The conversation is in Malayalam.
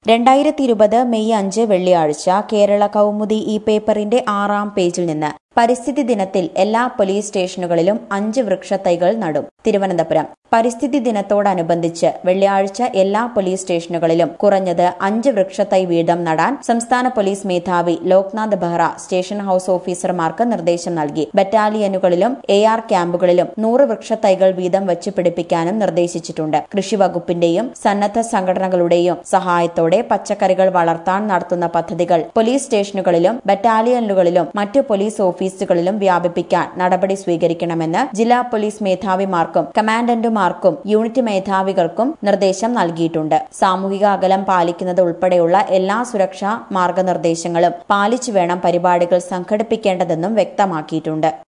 രണ്ടായിരത്തി ഇരുപത് മെയ് അഞ്ച് വെള്ളിയാഴ്ച കേരള കൗമുദി ഈ പേപ്പറിന്റെ ആറാം പേജിൽ നിന്ന് പരിസ്ഥിതി ദിനത്തിൽ എല്ലാ പോലീസ് സ്റ്റേഷനുകളിലും അഞ്ച് വൃക്ഷത്തൈകൾ നടും തിരുവനന്തപുരം പരിസ്ഥിതി ദിനത്തോടനുബന്ധിച്ച് വെള്ളിയാഴ്ച എല്ലാ പോലീസ് സ്റ്റേഷനുകളിലും കുറഞ്ഞത് അഞ്ച് വൃക്ഷത്തൈ വീതം നടാൻ സംസ്ഥാന പോലീസ് മേധാവി ലോക്നാഥ് ബെഹ്റ സ്റ്റേഷൻ ഹൌസ് ഓഫീസർമാർക്ക് നിർദ്ദേശം നൽകി ബറ്റാലിയനുകളിലും എ ആർ ക്യാമ്പുകളിലും നൂറ് വൃക്ഷത്തൈകൾ വീതം വെച്ച് പിടിപ്പിക്കാനും നിർദ്ദേശിച്ചിട്ടുണ്ട് കൃഷി വകുപ്പിന്റെയും സന്നദ്ധ സംഘടനകളുടെയും സഹായത്തോടെ പച്ചക്കറികൾ വളർത്താൻ നടത്തുന്ന പദ്ധതികൾ പോലീസ് സ്റ്റേഷനുകളിലും ബറ്റാലിയനുകളിലും മറ്റു പോലീസ് ഓഫീസുകളിലും വ്യാപിപ്പിക്കാൻ നടപടി സ്വീകരിക്കണമെന്ന് ജില്ലാ പോലീസ് മേധാവിമാർക്കും കമാൻഡന്റുമാർക്കും യൂണിറ്റ് മേധാവികൾക്കും നിർദ്ദേശം നൽകിയിട്ടുണ്ട് സാമൂഹിക അകലം പാലിക്കുന്നത് ഉൾപ്പെടെയുള്ള എല്ലാ സുരക്ഷാ മാർഗനിർദ്ദേശങ്ങളും പാലിച്ചു വേണം പരിപാടികൾ സംഘടിപ്പിക്കേണ്ടതെന്നും വ്യക്തമാക്കിയിട്ടുണ്ട്